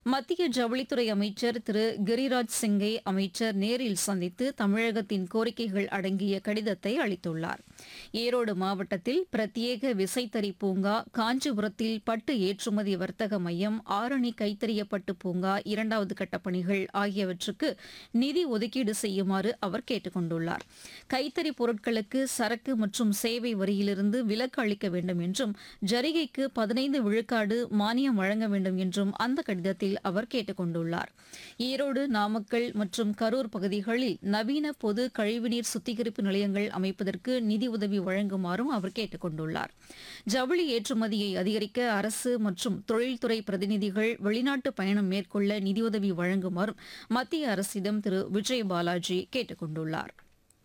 மத்திய ஜவுளித்துறை அமைச்சர் திரு கிரிராஜ் சிங்கை அமைச்சர் நேரில் சந்தித்து தமிழகத்தின் கோரிக்கைகள் அடங்கிய கடிதத்தை அளித்துள்ளார் ஈரோடு மாவட்டத்தில் பிரத்யேக விசைத்தறி பூங்கா காஞ்சிபுரத்தில் பட்டு ஏற்றுமதி வர்த்தக மையம் ஆரணி கைத்தறிய பட்டு பூங்கா இரண்டாவது கட்ட பணிகள் ஆகியவற்றுக்கு நிதி ஒதுக்கீடு செய்யுமாறு அவர் கேட்டுக் கொண்டுள்ளார் கைத்தறி பொருட்களுக்கு சரக்கு மற்றும் சேவை வரியிலிருந்து விலக்கு அளிக்க வேண்டும் என்றும் ஜரிகைக்கு பதினைந்து விழுக்காடு மானியம் வழங்க வேண்டும் என்றும் அந்த கடிதத்தில் அவர் கேட்டுக் கொண்டுள்ளார் ஈரோடு நாமக்கல் மற்றும் கரூர் பகுதிகளில் நவீன பொது கழிவுநீர் சுத்திகரிப்பு நிலையங்கள் அமைப்பதற்கு நிதி உதவி வழங்குமாறும் அவர் கேட்டுக் கொண்டுள்ளார் ஜவுளி ஏற்றுமதியை அதிகரிக்க அரசு மற்றும் தொழில்துறை பிரதிநிதிகள் வெளிநாட்டு பயணம் மேற்கொள்ள நிதியுதவி வழங்குமாறும் மத்திய அரசிடம் திரு விஜய் பாலாஜி கேட்டுக் கொண்டுள்ளார்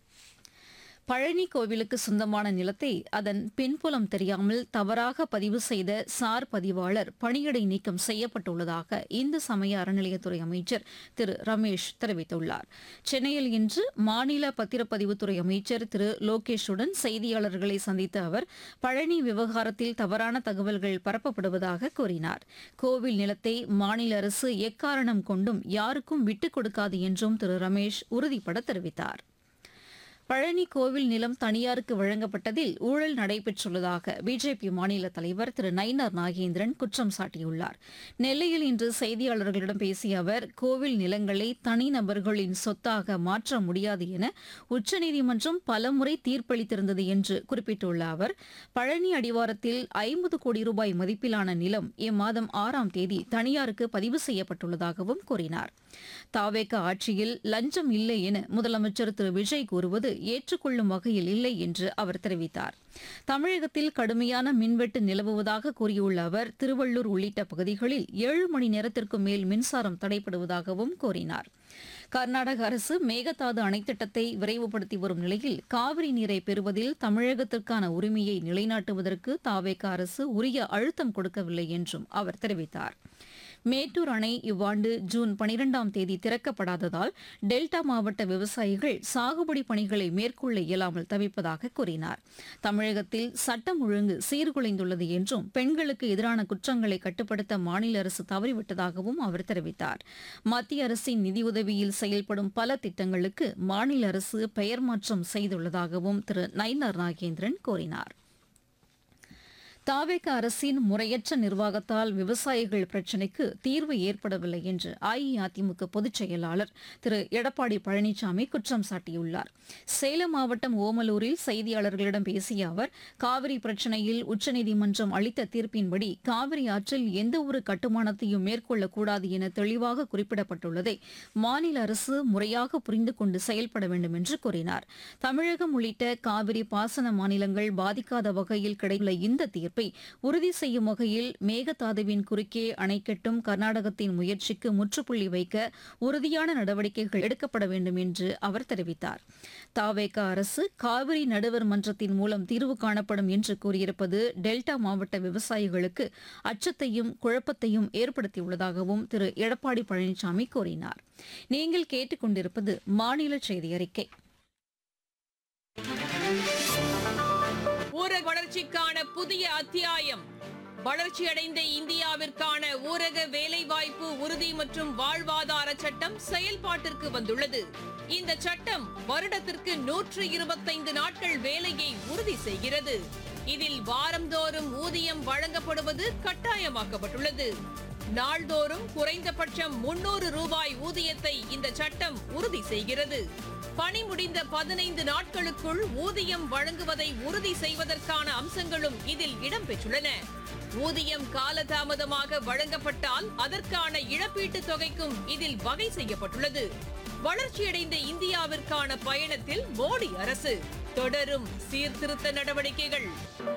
பழனி கோவிலுக்கு சொந்தமான நிலத்தை அதன் பின்புலம் தெரியாமல் தவறாக பதிவு செய்த சார் பதிவாளர் பணியிடை நீக்கம் செய்யப்பட்டுள்ளதாக இந்து சமய அறநிலையத்துறை அமைச்சர் திரு ரமேஷ் தெரிவித்துள்ளார் சென்னையில் இன்று மாநில பத்திரப்பதிவுத்துறை அமைச்சர் திரு லோகேஷுடன் செய்தியாளர்களை சந்தித்த அவர் பழனி விவகாரத்தில் தவறான தகவல்கள் பரப்பப்படுவதாக கூறினார் கோவில் நிலத்தை மாநில அரசு எக்காரணம் கொண்டும் யாருக்கும் விட்டுக் கொடுக்காது என்றும் திரு ரமேஷ் உறுதிபட தெரிவித்தார் பழனி கோவில் நிலம் தனியாருக்கு வழங்கப்பட்டதில் ஊழல் நடைபெற்றுள்ளதாக பிஜேபி மாநில தலைவர் திரு நயினார் நாகேந்திரன் குற்றம் சாட்டியுள்ளார் நெல்லையில் இன்று செய்தியாளர்களிடம் பேசிய அவர் கோவில் நிலங்களை தனிநபர்களின் சொத்தாக மாற்ற முடியாது என உச்சநீதிமன்றம் பலமுறை தீர்ப்பளித்திருந்தது என்று குறிப்பிட்டுள்ள அவர் பழனி அடிவாரத்தில் ஐம்பது கோடி ரூபாய் மதிப்பிலான நிலம் இம்மாதம் ஆறாம் தேதி தனியாருக்கு பதிவு செய்யப்பட்டுள்ளதாகவும் கூறினார் தாவேக ஆட்சியில் லஞ்சம் இல்லை என முதலமைச்சர் திரு விஜய் கூறுவது ஏற்றுக்கொள்ளும் வகையில் இல்லை என்று அவர் தெரிவித்தார் தமிழகத்தில் கடுமையான மின்வெட்டு நிலவுவதாக கூறியுள்ள அவர் திருவள்ளூர் உள்ளிட்ட பகுதிகளில் ஏழு மணி நேரத்திற்கு மேல் மின்சாரம் தடைபடுவதாகவும் கூறினார் கர்நாடக அரசு மேகதாது அணைத்திட்டத்தை விரைவுபடுத்தி வரும் நிலையில் காவிரி நீரை பெறுவதில் தமிழகத்திற்கான உரிமையை நிலைநாட்டுவதற்கு தாவேக அரசு உரிய அழுத்தம் கொடுக்கவில்லை என்றும் அவர் தெரிவித்தார் மேட்டூர் அணை இவ்வாண்டு ஜூன் பனிரெண்டாம் தேதி திறக்கப்படாததால் டெல்டா மாவட்ட விவசாயிகள் சாகுபடி பணிகளை மேற்கொள்ள இயலாமல் தவிப்பதாக கூறினார் தமிழகத்தில் சட்டம் ஒழுங்கு சீர்குலைந்துள்ளது என்றும் பெண்களுக்கு எதிரான குற்றங்களை கட்டுப்படுத்த மாநில அரசு தவறிவிட்டதாகவும் அவர் தெரிவித்தார் மத்திய அரசின் நிதியுதவியில் செயல்படும் பல திட்டங்களுக்கு மாநில அரசு பெயர் மாற்றம் செய்துள்ளதாகவும் திரு நயினார் நாகேந்திரன் கூறினார் தாவேக அரசின் முறையற்ற நிர்வாகத்தால் விவசாயிகள் பிரச்சினைக்கு தீர்வு ஏற்படவில்லை என்று அஇஅதிமுக பொதுச் செயலாளர் திரு எடப்பாடி பழனிசாமி குற்றம் சாட்டியுள்ளார் சேலம் மாவட்டம் ஓமலூரில் செய்தியாளர்களிடம் பேசிய அவர் காவிரி பிரச்சினையில் உச்சநீதிமன்றம் அளித்த தீர்ப்பின்படி காவிரி ஆற்றில் எந்தவொரு கட்டுமானத்தையும் மேற்கொள்ளக்கூடாது என தெளிவாக குறிப்பிடப்பட்டுள்ளதை மாநில அரசு முறையாக புரிந்து கொண்டு செயல்பட வேண்டும் என்று கூறினார் தமிழகம் உள்ளிட்ட காவிரி பாசன மாநிலங்கள் பாதிக்காத வகையில் கிடைத்துள்ள இந்த தீர்ப்பு தீர்ப்பை உறுதி செய்யும் வகையில் மேகதாதுவின் குறுக்கே அணை கட்டும் கர்நாடகத்தின் முயற்சிக்கு முற்றுப்புள்ளி வைக்க உறுதியான நடவடிக்கைகள் எடுக்கப்பட வேண்டும் என்று அவர் தெரிவித்தார் தாவேக அரசு காவிரி நடுவர் மன்றத்தின் மூலம் தீர்வு காணப்படும் என்று கூறியிருப்பது டெல்டா மாவட்ட விவசாயிகளுக்கு அச்சத்தையும் குழப்பத்தையும் ஏற்படுத்தியுள்ளதாகவும் திரு எடப்பாடி பழனிசாமி கூறினார் நீங்கள் கேட்டுக்கொண்டிருப்பது மாநில செய்தி அறிக்கை ஊரக வளர்ச்சிக்கான புதிய அத்தியாயம் வளர்ச்சியடைந்த இந்தியாவிற்கான ஊரக வேலைவாய்ப்பு உறுதி மற்றும் வாழ்வாதார சட்டம் செயல்பாட்டிற்கு வந்துள்ளது இந்த சட்டம் வருடத்திற்கு நூற்று இருபத்தைந்து நாட்கள் வேலையை உறுதி செய்கிறது இதில் வாரந்தோறும் ஊதியம் வழங்கப்படுவது கட்டாயமாக்கப்பட்டுள்ளது நாள்தோறும் குறைந்தபட்சம் முன்னூறு ரூபாய் ஊதியத்தை இந்த சட்டம் உறுதி செய்கிறது பணி முடிந்த பதினைந்து நாட்களுக்குள் ஊதியம் வழங்குவதை உறுதி செய்வதற்கான அம்சங்களும் இதில் இடம்பெற்றுள்ளன ஊதியம் காலதாமதமாக வழங்கப்பட்டால் அதற்கான இழப்பீட்டுத் தொகைக்கும் இதில் வகை செய்யப்பட்டுள்ளது வளர்ச்சியடைந்த இந்தியாவிற்கான பயணத்தில் மோடி அரசு தொடரும் சீர்திருத்த நடவடிக்கைகள்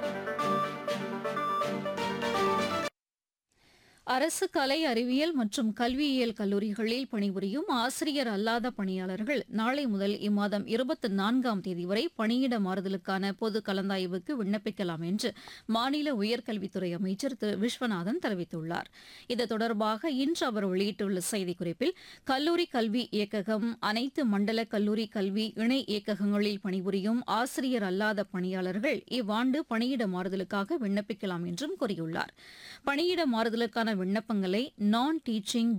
அரசு கலை அறிவியல் மற்றும் கல்வியியல் கல்லூரிகளில் பணிபுரியும் ஆசிரியர் அல்லாத பணியாளர்கள் நாளை முதல் இம்மாதம் இருபத்தி நான்காம் தேதி வரை பணியிட மாறுதலுக்கான பொது கலந்தாய்வுக்கு விண்ணப்பிக்கலாம் என்று மாநில உயர்கல்வித்துறை அமைச்சர் திரு விஸ்வநாதன் தெரிவித்துள்ளார் இது தொடர்பாக இன்று அவர் வெளியிட்டுள்ள செய்திக்குறிப்பில் கல்லூரி கல்வி இயக்ககம் அனைத்து மண்டல கல்லூரி கல்வி இணை இயக்ககங்களில் பணிபுரியும் ஆசிரியர் அல்லாத பணியாளர்கள் இவ்வாண்டு பணியிட மாறுதலுக்காக விண்ணப்பிக்கலாம் என்றும் கூறியுள்ளார் பணியிட மாறுதலுக்கான விண்ணப்பங்களை நான் டீச்சிங்